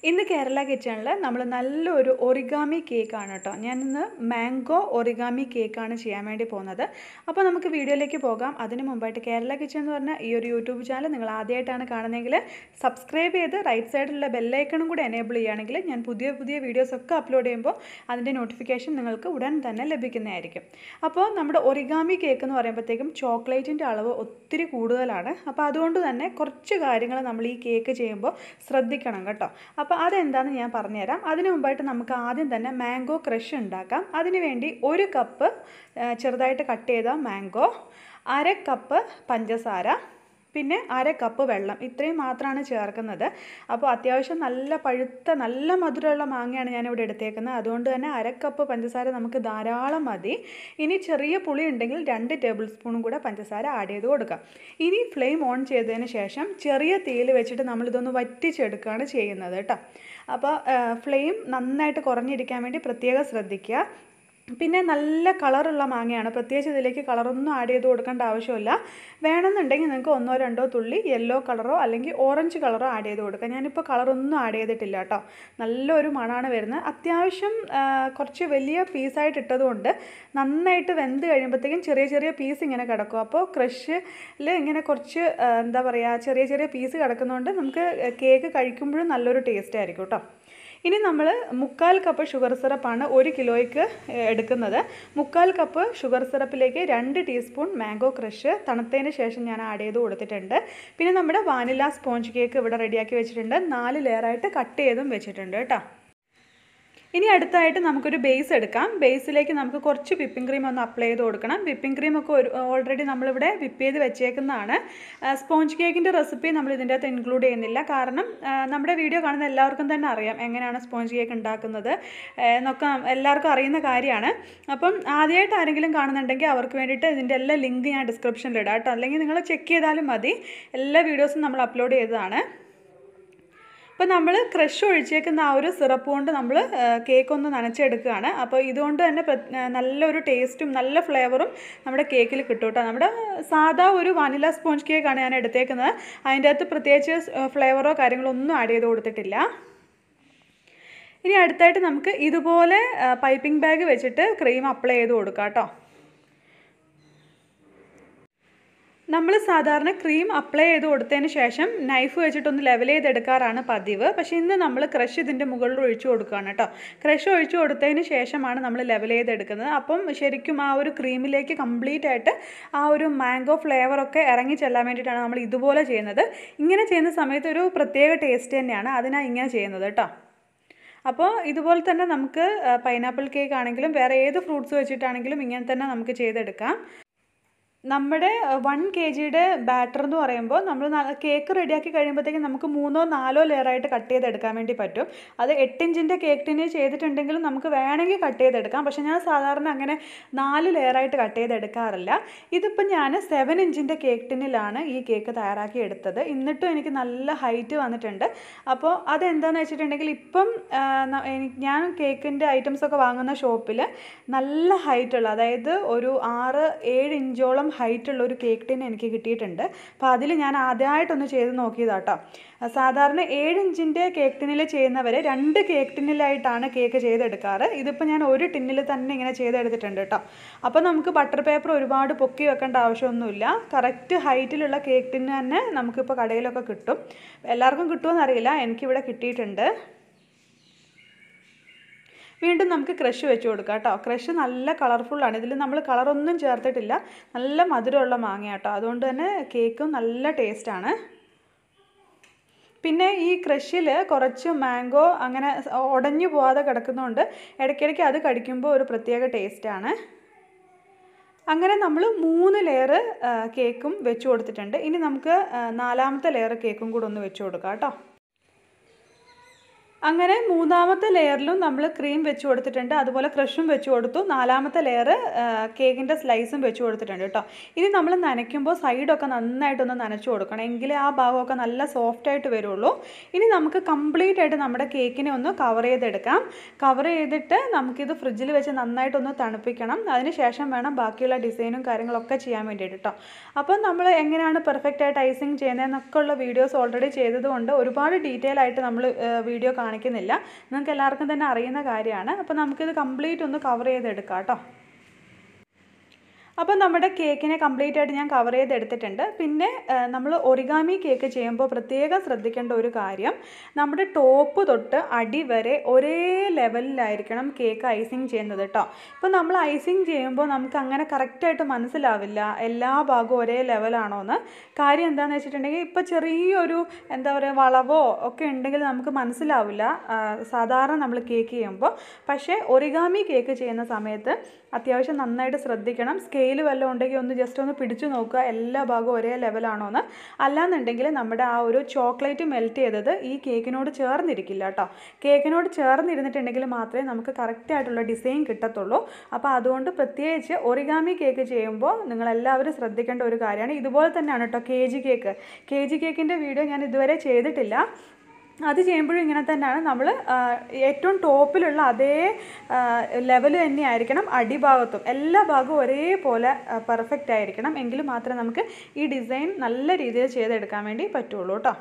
ഇന്ന് കേരള കിച്ചണിൽ നമ്മൾ നല്ലൊരു ഒറിഗാമി കേക്കാണ് കേട്ടോ ഞാനിന്ന് മാംഗോ ഒറിഗാമി കേക്കാണ് ചെയ്യാൻ വേണ്ടി പോകുന്നത് അപ്പോൾ നമുക്ക് വീഡിയോയിലേക്ക് പോകാം അതിന് മുമ്പായിട്ട് കേരള കിച്ചൺ എന്ന് പറഞ്ഞ ഈ ഒരു യൂട്യൂബ് ചാനൽ നിങ്ങൾ ആദ്യമായിട്ടാണ് കാണുന്നതെങ്കിൽ സബ്സ്ക്രൈബ് ചെയ്ത് റൈറ്റ് സൈഡിലുള്ള ബെല്ലൈക്കണും കൂടി എനേബിൾ ചെയ്യുകയാണെങ്കിൽ ഞാൻ പുതിയ പുതിയ വീഡിയോസൊക്കെ അപ്ലോഡ് ചെയ്യുമ്പോൾ അതിൻ്റെ നോട്ടിഫിക്കേഷൻ നിങ്ങൾക്ക് ഉടൻ തന്നെ ലഭിക്കുന്നതായിരിക്കും അപ്പോൾ നമ്മുടെ ഒറിഗാമി കേക്ക് എന്ന് പറയുമ്പോഴത്തേക്കും ചോക്ലേറ്റിൻ്റെ അളവ് ഒത്തിരി കൂടുതലാണ് അപ്പോൾ അതുകൊണ്ട് തന്നെ കുറച്ച് കാര്യങ്ങൾ നമ്മൾ ഈ കേക്ക് ചെയ്യുമ്പോൾ ശ്രദ്ധിക്കണം കേട്ടോ അപ്പോൾ അതെന്താണെന്ന് ഞാൻ പറഞ്ഞുതരാം അതിന് മുമ്പായിട്ട് നമുക്ക് ആദ്യം തന്നെ മാംഗോ ക്രഷ് ഉണ്ടാക്കാം അതിന് വേണ്ടി ഒരു കപ്പ് ആ, ചെറുതായിട്ട് കട്ട് ചെയ്ത മാംഗോ അര കപ്പ് പഞ്ചസാര പിന്നെ അര കപ്പ് വെള്ളം ഇത്രയും മാത്രമാണ് ചേർക്കുന്നത് അപ്പോൾ അത്യാവശ്യം നല്ല പഴുത്ത നല്ല മധുരമുള്ള മാങ്ങയാണ് ഞാനിവിടെ എടുത്തേക്കുന്നത് അതുകൊണ്ട് തന്നെ അര കപ്പ് പഞ്ചസാര നമുക്ക് ധാരാളം മതി ഇനി ചെറിയ പുളി ഉണ്ടെങ്കിൽ രണ്ട് ടേബിൾ സ്പൂണും കൂടെ പഞ്ചസാര ആഡ് ചെയ്ത് കൊടുക്കാം ഇനി ഫ്ലെയിം ഓൺ ചെയ്തതിന് ശേഷം ചെറിയ തീയിൽ വെച്ചിട്ട് നമ്മളിതൊന്ന് വറ്റിച്ചെടുക്കുകയാണ് ചെയ്യുന്നത് കേട്ടോ അപ്പോൾ ഫ്ലെയിം നന്നായിട്ട് കുറഞ്ഞിരിക്കാൻ വേണ്ടി പ്രത്യേകം ശ്രദ്ധിക്കുക പിന്നെ നല്ല കളറുള്ള മാങ്ങയാണ് പ്രത്യേകിച്ച് ഇതിലേക്ക് കളറൊന്നും ആഡ് ചെയ്ത് കൊടുക്കേണ്ട ആവശ്യമില്ല വേണമെന്നുണ്ടെങ്കിൽ നിങ്ങൾക്ക് ഒന്നോ രണ്ടോ തുള്ളി യെല്ലോ കളറോ അല്ലെങ്കിൽ ഓറഞ്ച് കളറോ ആഡ് ചെയ്ത് കൊടുക്കാം ഞാനിപ്പോൾ കളറൊന്നും ആഡ് ചെയ്തിട്ടില്ല കേട്ടോ നല്ലൊരു മണമാണ് വരുന്നത് അത്യാവശ്യം ആ, കുറച്ച് വലിയ പീസായിട്ട് ഇട്ടതുകൊണ്ട് നന്നായിട്ട് വെന്ത് കഴിയുമ്പോഴത്തേക്കും ചെറിയ ചെറിയ പീസ് ഇങ്ങനെ കിടക്കും അപ്പോൾ ക്രഷിൽ ഇങ്ങനെ കുറച്ച് ആ, എന്താ പറയുക ചെറിയ ചെറിയ പീസ് കിടക്കുന്നതുകൊണ്ട് നമുക്ക് കേക്ക് കഴിക്കുമ്പോഴും നല്ലൊരു ടേസ്റ്റ് ആയിരിക്കും കേട്ടോ ഇനി നമ്മൾ മുക്കാൽ കപ്പ് ഷുഗർ സിറപ്പാണ് ഒരു കിലോയ്ക്ക് ഏഹ്, എടുക്കുന്നത് മുക്കാൽ കപ്പ് ഷുഗർ സിറപ്പിലേക്ക് രണ്ട് ടീസ്പൂൺ മാംഗോ ക്രഷ് തണുത്തതിന് ശേഷം ഞാൻ ആഡ് ചെയ്ത് കൊടുത്തിട്ടുണ്ട് പിന്നെ നമ്മുടെ വാനില സ്പോഞ്ച് കേക്ക് ഇവിടെ റെഡിയാക്കി വെച്ചിട്ടുണ്ട് നാല് ലെയറായിട്ട് കട്ട് ചെയ്തും വെച്ചിട്ടുണ്ട് കേട്ടോ ഇനി അടുത്തായിട്ട് നമുക്കൊരു ബേസ് എടുക്കാം ബേസിലേക്ക് നമുക്ക് കുറച്ച് വിപ്പിംഗ് ക്രീം ഒന്ന് അപ്ലൈ ചെയ്ത് കൊടുക്കണം വിപ്പിംഗ് ക്രീം ഒക്കെ ഒരു ഓൾറെഡി നമ്മളിവിടെ വിപ്പ് ചെയ്ത് വെച്ചേക്കുന്നതാണ് സ്പോഞ്ച് കേക്കിൻ്റെ റെസിപ്പി നമ്മൾ ഇതിൻ്റെ അകത്ത് ഇൻക്ലൂഡ് ചെയ്യുന്നില്ല കാരണം ആ, നമ്മുടെ വീഡിയോ കാണുന്ന എല്ലാവർക്കും തന്നെ അറിയാം എങ്ങനെയാണ് സ്പോഞ്ച് കേക്ക് ഉണ്ടാക്കുന്നത് ആ, എന്നൊക്കെ എല്ലാവർക്കും അറിയുന്ന കാര്യമാണ് അപ്പം ആദ്യമായിട്ട് ആരെങ്കിലും കാണുന്നുണ്ടെങ്കിൽ അവർക്ക് വേണ്ടിയിട്ട് ഇതിൻ്റെ എല്ലാ ലിങ്ക് ഞാൻ ഡിസ്ക്രിപ്ഷനിൽ ഇടാം കേട്ടോ അല്ലെങ്കിൽ നിങ്ങൾ ചെക്ക് ചെയ്താലും മതി എല്ലാ വീഡിയോസും നമ്മൾ അപ്ലോഡ് ചെയ്തതാണ് അപ്പോൾ നമ്മൾ ക്രഷ് ഒഴിച്ചേക്കുന്ന ആ ഒരു സിറപ്പ് കൊണ്ട് നമ്മൾ കേക്ക് ഒന്ന് നനച്ചെടുക്കുകയാണ് അപ്പോൾ ഇതുകൊണ്ട് തന്നെ പ്ര- ആ, നല്ലൊരു ടേസ്റ്റും നല്ല ഫ്ലേവറും നമ്മുടെ കേക്കിൽ കിട്ടും കേട്ടോ നമ്മുടെ സാധാ ഒരു വനില സ്പോഞ്ച് കേക്കാണ് ഞാൻ എടുത്തേക്കുന്നത് അതിൻ്റെ അകത്ത് പ്രത്യേകിച്ച് ഫ്ലേവറോ കാര്യങ്ങളോ ഒന്നും ആഡ് ചെയ്ത് കൊടുത്തിട്ടില്ല ഇനി അടുത്തായിട്ട് നമുക്ക് ഇതുപോലെ പൈപ്പിംഗ് ബാഗ് വെച്ചിട്ട് ക്രീം അപ്ലൈ ചെയ്ത് കൊടുക്കാം കേട്ടോ നമ്മൾ സാധാരണ ക്രീം അപ്ലൈ ചെയ്ത് കൊടുത്തതിന് ശേഷം നൈഫ് വെച്ചിട്ടൊന്ന് ലെവൽ ചെയ്തെടുക്കാറാണ് പതിവ് പക്ഷേ ഇന്ന് നമ്മൾ ക്രഷ് ഇതിൻ്റെ മുകളിൽ ഒഴിച്ചു കൊടുക്കുകയാണ് കേട്ടോ ക്രഷ് ഒഴിച്ചു കൊടുത്തതിന് ശേഷമാണ് നമ്മൾ ലെവൽ ചെയ്തെടുക്കുന്നത് അപ്പം ശരിക്കും ആ ഒരു ക്രീമിലേക്ക് കംപ്ലീറ്റ് ആയിട്ട് ആ ഒരു മാംഗോ ഫ്ലേവറൊക്കെ ഇറങ്ങി ചെല്ലാൻ വേണ്ടിയിട്ടാണ് നമ്മൾ ഇതുപോലെ ചെയ്യുന്നത് ഇങ്ങനെ ചെയ്യുന്ന സമയത്ത് ഒരു പ്രത്യേക ടേസ്റ്റ് തന്നെയാണ് അതിനാണ് ഇങ്ങനെ ചെയ്യുന്നത് കേട്ടോ അപ്പോൾ ഇതുപോലെ തന്നെ നമുക്ക് പൈനാപ്പിൾ കേക്ക് ആണെങ്കിലും വേറെ ഏത് ഫ്രൂട്ട്സ് വെച്ചിട്ടാണെങ്കിലും ഇങ്ങനെ തന്നെ നമുക്ക് ചെയ്തെടുക്കാം നമ്മുടെ വൺ കെ ജിയുടെ ബാറ്റർ എന്ന് പറയുമ്പോൾ നമ്മൾ കേക്ക് റെഡിയാക്കി കഴിയുമ്പോഴത്തേക്കും നമുക്ക് മൂന്നോ നാലോ ലെയറായിട്ട് കട്ട് ചെയ്തെടുക്കാൻ വേണ്ടി പറ്റും അത് എട്ട് ഇഞ്ചിൻ്റെ കേക്ക് ടിന് ചെയ്തിട്ടുണ്ടെങ്കിലും നമുക്ക് വേണമെങ്കിൽ കട്ട് ചെയ്തെടുക്കാം പക്ഷേ ഞാൻ സാധാരണ അങ്ങനെ നാല് ലെയറായിട്ട് കട്ട് ചെയ്തെടുക്കാറില്ല ഇതിപ്പോൾ ഞാൻ സെവൻ ഇഞ്ചിൻ്റെ കേക്ക് ടിന്നിലാണ് ഈ കേക്ക് തയ്യാറാക്കി എടുത്തത് എന്നിട്ടും എനിക്ക് നല്ല ഹൈറ്റ് വന്നിട്ടുണ്ട് അപ്പോൾ അതെന്താണെന്ന് വെച്ചിട്ടുണ്ടെങ്കിൽ ഇപ്പം ആ, ന- എനിക്ക് ഞാൻ കേക്കിൻ്റെ ഐറ്റംസ് ഒക്കെ വാങ്ങുന്ന ഷോപ്പിൽ നല്ല ഹൈറ്റുള്ള അതായത് ഒരു ആറ് ഏഴ് ഇഞ്ചോളം ഹൈറ്റുള്ള ഒരു കേക്ക് ടിൻ എനിക്ക് കിട്ടിയിട്ടുണ്ട് അപ്പോൾ അതിൽ ഞാൻ ആദ്യമായിട്ടൊന്ന് ചെയ്ത് നോക്കിയതാട്ടോ സാധാരണ ഏഴ് ഇഞ്ചിൻ്റെ കേക്ക് ടിന്നിൽ ചെയ്യുന്നവർ രണ്ട് കേക്ക് ടിന്നിലായിട്ടാണ് കേക്ക് ചെയ്തെടുക്കാറ് ഇതിപ്പോൾ ഞാൻ ഒരു ടിന്നിൽ തന്നെ ഇങ്ങനെ ചെയ്തെടുത്തിട്ടുണ്ട് കേട്ടോ അപ്പോൾ നമുക്ക് ബട്ടർ പേപ്പർ ഒരുപാട് പൊക്കി വെക്കേണ്ട ആവശ്യമൊന്നുമില്ല കറക്റ്റ് ഹൈറ്റിലുള്ള കേക്ക് ടിന്ന് തന്നെ നമുക്കിപ്പോൾ കടയിലൊക്കെ കിട്ടും എല്ലാവർക്കും കിട്ടുമെന്ന് അറിയില്ല എനിക്കിവിടെ കിട്ടിയിട്ടുണ്ട് വീണ്ടും നമുക്ക് ക്രഷ് വെച്ച് കൊടുക്കാം കേട്ടോ ക്രഷ് നല്ല കളർഫുള്ളാണ് ഇതിൽ നമ്മൾ കളറൊന്നും ചേർത്തിട്ടില്ല നല്ല മധുരമുള്ള മാങ്ങ കേട്ടോ അതുകൊണ്ട് തന്നെ കേക്കും നല്ല ടേസ്റ്റാണ് പിന്നെ ഈ ക്രഷിൽ കുറച്ച് മാംഗോ അങ്ങനെ ഉടഞ്ഞു പോവാതെ കിടക്കുന്നതുകൊണ്ട് ഇടയ്ക്കിടയ്ക്ക് അത് കടിക്കുമ്പോൾ ഒരു പ്രത്യേക ടേസ്റ്റാണ് അങ്ങനെ നമ്മൾ മൂന്ന് ലെയർ കേക്കും വെച്ച് കൊടുത്തിട്ടുണ്ട് ഇനി നമുക്ക് ആ, നാലാമത്തെ ലെയർ കേക്കും കൂടെ ഒന്ന് വെച്ച് കൊടുക്കാം കേട്ടോ അങ്ങനെ മൂന്നാമത്തെ ലെയറിലും നമ്മൾ ക്രീം വെച്ച് കൊടുത്തിട്ടുണ്ട് അതുപോലെ ക്രഷും വെച്ച് കൊടുത്തു നാലാമത്തെ ലെയർ കേക്കിൻ്റെ സ്ലൈസും വെച്ച് കൊടുത്തിട്ടുണ്ട് കേട്ടോ ഇനി നമ്മൾ നനയ്ക്കുമ്പോൾ സൈഡൊക്കെ നന്നായിട്ടൊന്ന് നനച്ച് കൊടുക്കണം എങ്കിലേ ആ ഭാഗമൊക്കെ നല്ല സോഫ്റ്റ് ആയിട്ട് വരുള്ളൂ ഇനി നമുക്ക് കംപ്ലീറ്റ് ആയിട്ട് നമ്മുടെ കേക്കിനെ ഒന്ന് കവർ ചെയ്തെടുക്കാം കവർ ചെയ്തിട്ട് നമുക്കിത് ഫ്രിഡ്ജിൽ വെച്ച് നന്നായിട്ടൊന്ന് തണുപ്പിക്കണം അതിന് ശേഷം വേണം ബാക്കിയുള്ള ഡിസൈനും കാര്യങ്ങളൊക്കെ ചെയ്യാൻ വേണ്ടിയിട്ട് കേട്ടോ അപ്പോൾ നമ്മൾ എങ്ങനെയാണ് പെർഫെക്റ്റ് ആയിട്ട് ഐസിങ് ചെയ്യുന്നതെന്നൊക്കെ ഉള്ള വീഡിയോസ് ഓൾറെഡി ചെയ്തതുകൊണ്ട് ഒരുപാട് ഡീറ്റെയിൽ ആയിട്ട് നമ്മൾ വീഡിയോ കാണും കാണിക്കുന്നില്ല നിങ്ങൾക്ക് എല്ലാവർക്കും തന്നെ അറിയുന്ന കാര്യമാണ് അപ്പോൾ നമുക്കിത് കംപ്ലീറ്റ് ഒന്ന് കവർ ചെയ്തെടുക്കാം കേട്ടോ അപ്പോൾ നമ്മുടെ കേക്കിനെ കംപ്ലീറ്റ് ആയിട്ട് ഞാൻ കവർ ചെയ്തെടുത്തിട്ടുണ്ട് പിന്നെ നമ്മൾ ഒറിഗാമി കേക്ക് ചെയ്യുമ്പോൾ പ്രത്യേകം ശ്രദ്ധിക്കേണ്ട ഒരു കാര്യം നമ്മുടെ ടോപ്പ് തൊട്ട് അടി വരെ ഒരേ ലെവലിലായിരിക്കണം കേക്ക് ഐസിങ് ചെയ്യുന്നത് കേട്ടോ ഇപ്പോൾ നമ്മൾ ഐസിങ് ചെയ്യുമ്പോൾ നമുക്ക് അങ്ങനെ കറക്റ്റായിട്ട് മനസ്സിലാവില്ല എല്ലാ ഭാഗവും ഒരേ ലെവലാണോ എന്ന് കാര്യം എന്താണെന്ന് വെച്ചിട്ടുണ്ടെങ്കിൽ ഇപ്പോൾ ചെറിയൊരു എന്താ പറയുക വളവോ ഒക്കെ ഉണ്ടെങ്കിൽ നമുക്ക് മനസ്സിലാവില്ല ആ, സാധാരണ നമ്മൾ കേക്ക് ചെയ്യുമ്പോൾ പക്ഷേ ഒറിഗാമി കേക്ക് ചെയ്യുന്ന സമയത്ത് അത്യാവശ്യം നന്നായിട്ട് ശ്രദ്ധിക്കണം സ്കെയിൽ വല്ലതും ഉണ്ടെങ്കിൽ ഒന്ന് ജസ്റ്റ് ഒന്ന് പിടിച്ചു നോക്കുക എല്ലാ ഭാഗവും ഒരേ ലെവലാണോ എന്ന് അല്ലാന്നുണ്ടെങ്കിൽ നമ്മുടെ ആ ഒരു ചോക്ലേറ്റ് മെൽറ്റ് ചെയ്തത് ഈ കേക്കിനോട് ചേർന്നിരിക്കില്ല കേട്ടോ കേക്കിനോട് ചേർന്നിരുന്നിട്ടുണ്ടെങ്കിൽ മാത്രമേ നമുക്ക് കറക്റ്റ് ആയിട്ടുള്ള ഡിസൈൻ കിട്ടത്തുള്ളൂ അപ്പോൾ അതുകൊണ്ട് പ്രത്യേകിച്ച് ഒറിഗാമി കേക്ക് ചെയ്യുമ്പോൾ നിങ്ങളെല്ലാവരും ശ്രദ്ധിക്കേണ്ട ഒരു കാര്യമാണ് ഇതുപോലെ തന്നെയാണ് കേട്ടോ K G cake K G കേക്കിൻ്റെ വീഡിയോ ഞാൻ ഇതുവരെ ചെയ്തിട്ടില്ല അത് ചെയ്യുമ്പോഴും ഇങ്ങനെ തന്നെയാണ് നമ്മൾ ഏറ്റവും ടോപ്പിലുള്ള അതേ ലെവൽ തന്നെയായിരിക്കണം അടിഭാഗത്തും എല്ലാ ഭാഗവും ഒരേപോലെ പെർഫെക്റ്റ് ആയിരിക്കണം എങ്കിൽ മാത്രമേ നമുക്ക് ഈ ഡിസൈൻ നല്ല രീതിയിൽ ചെയ്തെടുക്കാൻ വേണ്ടി പറ്റുള്ളൂ കേട്ടോ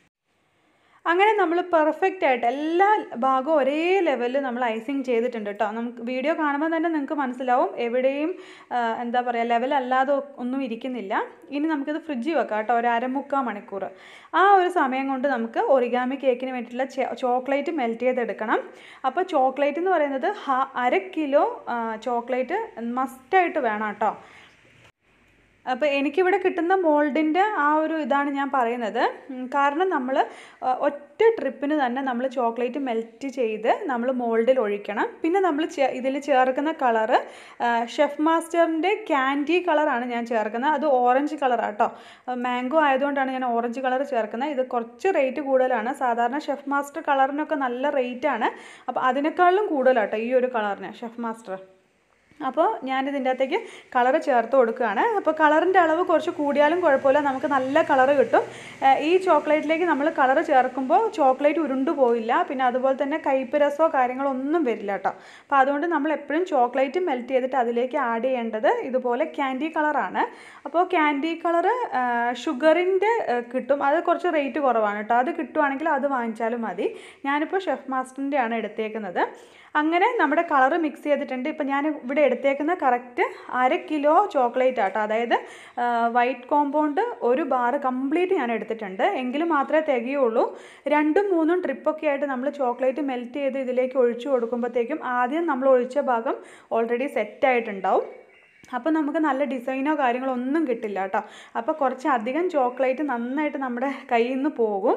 അങ്ങനെ നമ്മൾ പെർഫെക്റ്റ് ആയിട്ട് എല്ലാ ഭാഗവും ഒരേ ലെവലിൽ നമ്മൾ ഐസിങ് ചെയ്തിട്ടുണ്ട് കേട്ടോ നമുക്ക് വീഡിയോ കാണുമ്പോൾ തന്നെ നിങ്ങൾക്ക് മനസ്സിലാവും എവിടെയും ആ, എന്താ പറയുക ലെവൽ അല്ലാതെ ഒന്നും ഇരിക്കുന്നില്ല ഇനി നമുക്കിത് ഫ്രിഡ്ജിൽ വെക്കാം കേട്ടോ ഒരു അരമുക്കാൽ മണിക്കൂർ ആ ഒരു സമയം കൊണ്ട് നമുക്ക് ഒറിഗാമി കേക്കിന് വേണ്ടിയിട്ടുള്ള ചോക്ലേറ്റ് മെൽറ്റ് ചെയ്തെടുക്കണം അപ്പോൾ ചോക്ലേറ്റ് എന്ന് പറയുന്നത് ഹ അര കിലോ ചോക്ലേറ്റ് മസ്റ്റായിട്ട് വേണം കേട്ടോ അപ്പോൾ എനിക്കിവിടെ കിട്ടുന്ന മോൾഡിൻ്റെ ആ ഒരു ഇതാണ് ഞാൻ പറയുന്നത് ഉം, കാരണം നമ്മൾ ഒറ്റ ട്രിപ്പിന് തന്നെ നമ്മൾ ചോക്ലേറ്റ് മെൽറ്റ് ചെയ്ത് നമ്മൾ മോൾഡിൽ ഒഴിക്കണം പിന്നെ നമ്മൾ ഇതിൽ ചേർക്കുന്ന കളറ് ഷെഫ് മാസ്റ്ററിൻ്റെ ക്യാൻഡി കളറാണ് ഞാൻ ചേർക്കുന്നത് അത് ഓറഞ്ച് കളറാണ് കേട്ടോ മാംഗോ ആയതുകൊണ്ടാണ് ഞാൻ ഓറഞ്ച് കളർ ചേർക്കുന്നത് ഇത് കുറച്ച് റേറ്റ് കൂടുതലാണ് സാധാരണ ഷെഫ് മാസ്റ്റർ കളറിനൊക്കെ നല്ല റേറ്റാണ് അപ്പോൾ അതിനേക്കാളും കൂടുതലാട്ടോ ഈ ഒരു കളറിന് ഷെഫ് മാസ്റ്റർ അപ്പോൾ ഞാനിതിൻ്റെ അകത്തേക്ക് കളറ് ചേർത്ത് കൊടുക്കുകയാണ് അപ്പോൾ കളറിൻ്റെ അളവ് കുറച്ച് കൂടിയാലും കുഴപ്പമില്ല നമുക്ക് നല്ല കളറ് കിട്ടും ഏഹ് ഈ ചോക്ലേറ്റിലേക്ക് നമ്മൾ കളറ് ചേർക്കുമ്പോൾ ചോക്ലേറ്റ് ഉരുണ്ടു പോയില്ല പിന്നെ അതുപോലെ തന്നെ കയ്പ്പ് രസമോ കാര്യങ്ങളോ ഒന്നും വരില്ല കേട്ടോ അപ്പോൾ അതുകൊണ്ട് നമ്മൾ എപ്പോഴും ചോക്ലേറ്റ് മെൽറ്റ് ചെയ്തിട്ട് അതിലേക്ക് ആഡ് ചെയ്യേണ്ടത് ഇതുപോലെ ക്യാൻഡി കളറാണ് അപ്പോൾ ക്യാൻഡി കളറ് ഷുഗറിൻ്റെ കിട്ടും അത് കുറച്ച് റേറ്റ് കുറവാണ് കേട്ടോ അത് കിട്ടുവാണെങ്കിൽ അത് വാങ്ങിച്ചാലും മതി ഞാനിപ്പോൾ ഷെഫ് മാസ്റ്ററിൻ്റെ ആണ് എടുത്തേക്കുന്നത് അങ്ങനെ നമ്മുടെ കളറ് മിക്സ് ചെയ്തിട്ടുണ്ട് ഇപ്പം ഞാൻ ഇവിടെ എടുത്തേക്കുന്ന കറക്റ്റ് അര കിലോ ചോക്ലേറ്റ് ആട്ടോ അതായത് വൈറ്റ് കോമ്പൗണ്ട് ഒരു ബാറ് കംപ്ലീറ്റ് ഞാൻ എടുത്തിട്ടുണ്ട് എങ്കിൽ മാത്രമേ തികയുള്ളൂ രണ്ടും മൂന്നും ട്രിപ്പൊക്കെ ആയിട്ട് നമ്മൾ ചോക്ലേറ്റ് മെൽറ്റ് ചെയ്ത് ഇതിലേക്ക് ഒഴിച്ചു കൊടുക്കുമ്പോഴത്തേക്കും ആദ്യം നമ്മൾ ഒഴിച്ച ഭാഗം ഓൾറെഡി സെറ്റായിട്ടുണ്ടാവും അപ്പോൾ നമുക്ക് നല്ല ഡിസൈനോ കാര്യങ്ങളോ ഒന്നും കിട്ടില്ല കേട്ടോ അപ്പോൾ കുറച്ച് അധികം ചോക്ലേറ്റ് നന്നായിട്ട് നമ്മുടെ കയ്യിൽ നിന്ന് പോകും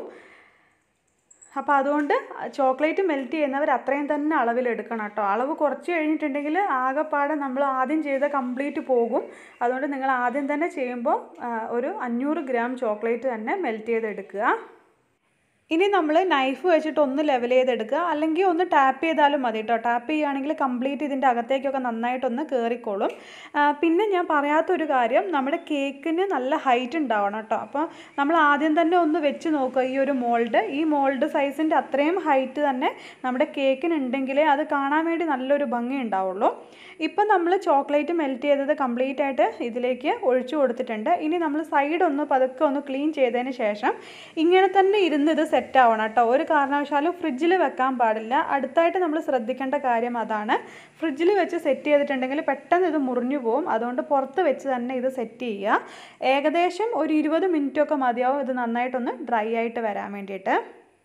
അപ്പോൾ അതുകൊണ്ട് ചോക്ലേറ്റ് മെൽറ്റ് ചെയ്യുന്നവർ അത്രയും തന്നെ അളവിൽ എടുക്കണം കേട്ടോ അളവ് കുറച്ച് കഴിഞ്ഞിട്ടുണ്ടെങ്കിൽ ആകെപ്പാടെ നമ്മൾ ആദ്യം ചെയ്ത കംപ്ലീറ്റ് പോകും അതുകൊണ്ട് നിങ്ങൾ ആദ്യം തന്നെ ചെയ്യുമ്പോൾ ആ, ഒരു അഞ്ഞൂറ് ഗ്രാം ചോക്ലേറ്റ് തന്നെ മെൽറ്റ് ചെയ്തെടുക്കുക ഇനി നമ്മൾ നൈഫ് വെച്ചിട്ട് ഒന്ന് ലെവൽ ചെയ്തെടുക്കുക അല്ലെങ്കിൽ ഒന്ന് ടാപ്പ് ചെയ്താലും മതി കേട്ടോ ടാപ്പ് ചെയ്യുകയാണെങ്കിൽ കംപ്ലീറ്റ് ഇതിൻ്റെ അകത്തേക്കൊക്കെ നന്നായിട്ടൊന്ന് കയറിക്കോളും ആ, പിന്നെ ഞാൻ പറയാത്തൊരു കാര്യം നമ്മുടെ കേക്കിന് നല്ല ഹൈറ്റ് ഉണ്ടാവണം കേട്ടോ അപ്പോൾ നമ്മൾ ആദ്യം തന്നെ ഒന്ന് വെച്ച് നോക്കുക ഈ ഒരു മോൾഡ് ഈ മോൾഡ് സൈസിൻ്റെ അത്രയും ഹൈറ്റ് തന്നെ നമ്മുടെ കേക്കിന് ഉണ്ടെങ്കിലേ അത് കാണാൻ വേണ്ടി നല്ലൊരു ഭംഗി ഉണ്ടാവുള്ളൂ ഇപ്പം നമ്മൾ ചോക്ലേറ്റ് മെൽറ്റ് ചെയ്തത് കംപ്ലീറ്റ് ആയിട്ട് ഇതിലേക്ക് ഒഴിച്ചു കൊടുത്തിട്ടുണ്ട് ഇനി നമ്മൾ സൈഡ് ഒന്ന് പതുക്കെ ഒന്ന് ക്ലീൻ ചെയ്തതിന് ശേഷം ഇങ്ങനെ തന്നെ ഇരുന്ന് ഇത് സെറ്റ് ആവണം കേട്ടോ ഒരു കാരണവശാലും ഫ്രിഡ്ജിൽ വെക്കാൻ പാടില്ല അടുത്തായിട്ട് നമ്മൾ ശ്രദ്ധിക്കേണ്ട കാര്യം അതാണ് ഫ്രിഡ്ജിൽ വെച്ച് സെറ്റ് ചെയ്തിട്ടുണ്ടെങ്കിൽ പെട്ടെന്ന് ഇത് മുറിഞ്ഞു പോകും അതുകൊണ്ട് പുറത്ത് വെച്ച് തന്നെ ഇത് സെറ്റ് ചെയ്യുക ഏകദേശം ഒരു ഇരുപത് മിനിറ്റൊക്കെ മതിയാവും ഇത് നന്നായിട്ടൊന്ന് ഡ്രൈ ആയിട്ട് വരാൻ വേണ്ടിയിട്ട്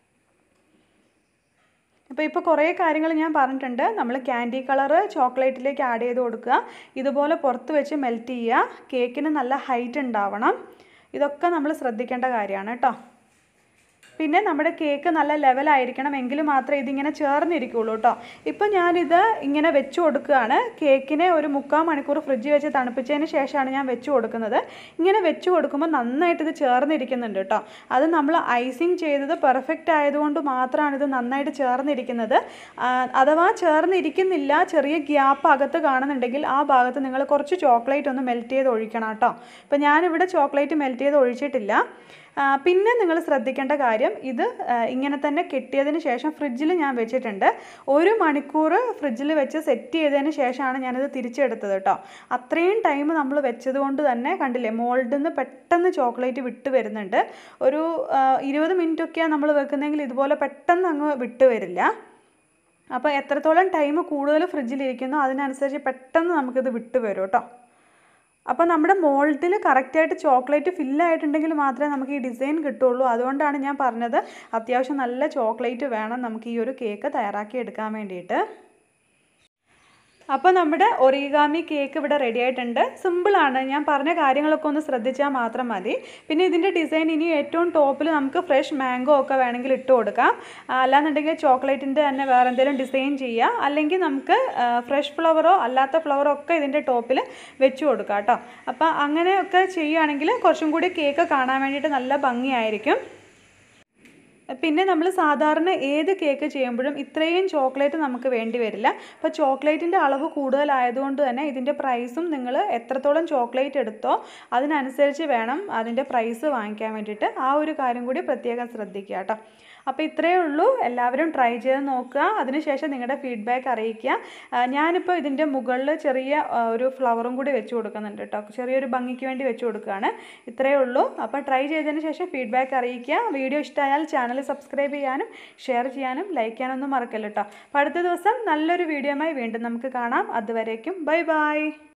അപ്പോൾ ഇപ്പോൾ കുറേ കാര്യങ്ങൾ ഞാൻ പറഞ്ഞിട്ടുണ്ട് നമ്മൾ ക്യാൻഡി കളറ് ചോക്ലേറ്റിലേക്ക് ആഡ് ചെയ്ത് കൊടുക്കുക ഇതുപോലെ പുറത്ത് വെച്ച് മെൽറ്റ് ചെയ്യുക കേക്കിന് നല്ല ഹൈറ്റ് ഉണ്ടാവണം ഇതൊക്കെ നമ്മൾ ശ്രദ്ധിക്കേണ്ട കാര്യമാണ് കേട്ടോ പിന്നെ നമ്മുടെ കേക്ക് നല്ല ലെവലായിരിക്കണം എങ്കിൽ മാത്രമേ ഇതിങ്ങനെ ചേർന്നിരിക്കുള്ളൂ കേട്ടോ ഇപ്പം ഞാനിത് ഇങ്ങനെ വെച്ച് കൊടുക്കുകയാണ് കേക്കിനെ ഒരു മുക്കാൽ മണിക്കൂർ ഫ്രിഡ്ജിൽ വെച്ച് തണുപ്പിച്ചതിന് ശേഷമാണ് ഞാൻ വെച്ച് കൊടുക്കുന്നത് ഇങ്ങനെ വെച്ച് കൊടുക്കുമ്പോൾ നന്നായിട്ട് ഇത് ചേർന്നിരിക്കുന്നുണ്ട് കേട്ടോ അത് നമ്മൾ ഐസിങ് ചെയ്തത് പെർഫെക്റ്റ് ആയതുകൊണ്ട് മാത്രമാണ് ഇത് നന്നായിട്ട് ചേർന്നിരിക്കുന്നത് ആ, അഥവാ ചേർന്നിരിക്കുന്നില്ല ചെറിയ ഗ്യാപ്പ് അകത്ത് കാണുന്നുണ്ടെങ്കിൽ ആ ഭാഗത്ത് നിങ്ങൾ കുറച്ച് ചോക്ലേറ്റ് ഒന്ന് മെൽറ്റ് ചെയ്ത് ഒഴിക്കണം കേട്ടോ ഇപ്പം ഞാനിവിടെ ചോക്ലേറ്റ് മെൽറ്റ് ചെയ്ത് ഒഴിച്ചിട്ടില്ല ആ, പിന്നെ നിങ്ങൾ ശ്രദ്ധിക്കേണ്ട കാര്യം ഇത് ആ, ഇങ്ങനെ തന്നെ കെട്ടിയതിന് ശേഷം ഫ്രിഡ്ജിൽ ഞാൻ വെച്ചിട്ടുണ്ട് ഒരു മണിക്കൂർ ഫ്രിഡ്ജിൽ വെച്ച് സെറ്റ് ചെയ്തതിന് ശേഷമാണ് ഞാനിത് തിരിച്ചെടുത്തത് കേട്ടോ അത്രയും ടൈം നമ്മൾ വെച്ചത് കൊണ്ട് തന്നെ കണ്ടില്ലേ മോൾഡിൽ നിന്ന് പെട്ടെന്ന് ചോക്ലേറ്റ് വിട്ട് വരുന്നുണ്ട് ഒരു ആ, ഇരുപത് മിനിറ്റ് ഒക്കെയാണ് നമ്മൾ വെക്കുന്നതെങ്കിൽ ഇതുപോലെ പെട്ടെന്ന് അങ്ങ് വിട്ട് വരില്ല അപ്പോൾ എത്രത്തോളം ടൈം കൂടുതൽ ഫ്രിഡ്ജിലിരിക്കുന്നോ അതിനനുസരിച്ച് പെട്ടെന്ന് നമുക്കിത് വിട്ട് വരും കേട്ടോ അപ്പോൾ നമ്മുടെ മോൾഡിൽ കറക്റ്റായിട്ട് ചോക്ലേറ്റ് ഫില്ലായിട്ടുണ്ടെങ്കിൽ മാത്രമേ നമുക്ക് ഈ ഡിസൈൻ കിട്ടുള്ളൂ അതുകൊണ്ടാണ് ഞാൻ പറഞ്ഞത് അത്യാവശ്യം നല്ല ചോക്ലേറ്റ് വേണം നമുക്ക് ഈ ഒരു കേക്ക് തയ്യാറാക്കി എടുക്കാൻ വേണ്ടിയിട്ട് അപ്പോൾ നമ്മുടെ ഒറിഗാമി കേക്ക് ഇവിടെ റെഡി ആയിട്ടുണ്ട് സിമ്പിളാണ് ഞാൻ പറഞ്ഞ കാര്യങ്ങളൊക്കെ ഒന്ന് ശ്രദ്ധിച്ചാൽ മാത്രം മതി പിന്നെ ഇതിൻ്റെ ഡിസൈൻ ഇനി ഏറ്റവും ടോപ്പിൽ നമുക്ക് ഫ്രഷ് മാംഗോ ഒക്കെ വേണമെങ്കിൽ ഇട്ട് കൊടുക്കാം ആ, അല്ലാന്നുണ്ടെങ്കിൽ ചോക്ലേറ്റിൻ്റെ തന്നെ വേറെ എന്തെങ്കിലും ഡിസൈൻ ചെയ്യാം അല്ലെങ്കിൽ നമുക്ക് ഫ്രഷ് ഫ്ലവറോ അല്ലാത്ത ഫ്ലവറോ ഒക്കെ ഇതിൻ്റെ ടോപ്പിൽ വെച്ച് കൊടുക്കാം കേട്ടോ അപ്പോൾ അങ്ങനെയൊക്കെ ചെയ്യുകയാണെങ്കിൽ കുറച്ചും കൂടി കേക്ക് കാണാൻ വേണ്ടിയിട്ട് നല്ല ഭംഗിയായിരിക്കും പിന്നെ നമ്മൾ സാധാരണ ഏത് കേക്ക് ചെയ്യുമ്പോഴും ഇത്രയും ചോക്ലേറ്റ് നമുക്ക് വേണ്ടി വരില്ല അപ്പോൾ ചോക്ലേറ്റിൻ്റെ അളവ് കൂടുതലായതുകൊണ്ട് തന്നെ ഇതിൻ്റെ പ്രൈസും നിങ്ങൾ എത്രത്തോളം ചോക്ലേറ്റ് എടുത്തോ അതിനനുസരിച്ച് വേണം അതിൻ്റെ പ്രൈസ് വാങ്ങിക്കാൻ വേണ്ടിയിട്ട് ആ ഒരു കാര്യം കൂടി പ്രത്യേകം ശ്രദ്ധിക്കുക കേട്ടോ അപ്പോൾ ഇത്രയേ ഉള്ളൂ എല്ലാവരും ട്രൈ ചെയ്ത് നോക്കുക അതിനുശേഷം നിങ്ങളുടെ ഫീഡ്ബാക്ക് അറിയിക്കുക ആ, ഞാനിപ്പോൾ ഇതിൻ്റെ മുകളിൽ ചെറിയ ആ, ഒരു ഫ്ലവറും കൂടി വെച്ച് കൊടുക്കുന്നുണ്ട് കേട്ടോ ചെറിയൊരു ഭംഗിക്ക് വേണ്ടി വെച്ച് കൊടുക്കുകയാണ് ഇത്രയേ ഉള്ളൂ അപ്പോൾ ട്രൈ ചെയ്തതിന് ശേഷം ഫീഡ്ബാക്ക് അറിയിക്കുക വീഡിയോ ഇഷ്ടമായാൽ ചാനൽ സബ്സ്ക്രൈബ് ചെയ്യാനും ഷെയർ ചെയ്യാനും ലൈക്ക് ചെയ്യാനൊന്നും മറക്കല്ല കേട്ടോ അപ്പോൾ അടുത്ത ദിവസം നല്ലൊരു വീഡിയോയുമായി വീണ്ടും നമുക്ക് കാണാം അതുവരേക്കും ബൈ ബൈ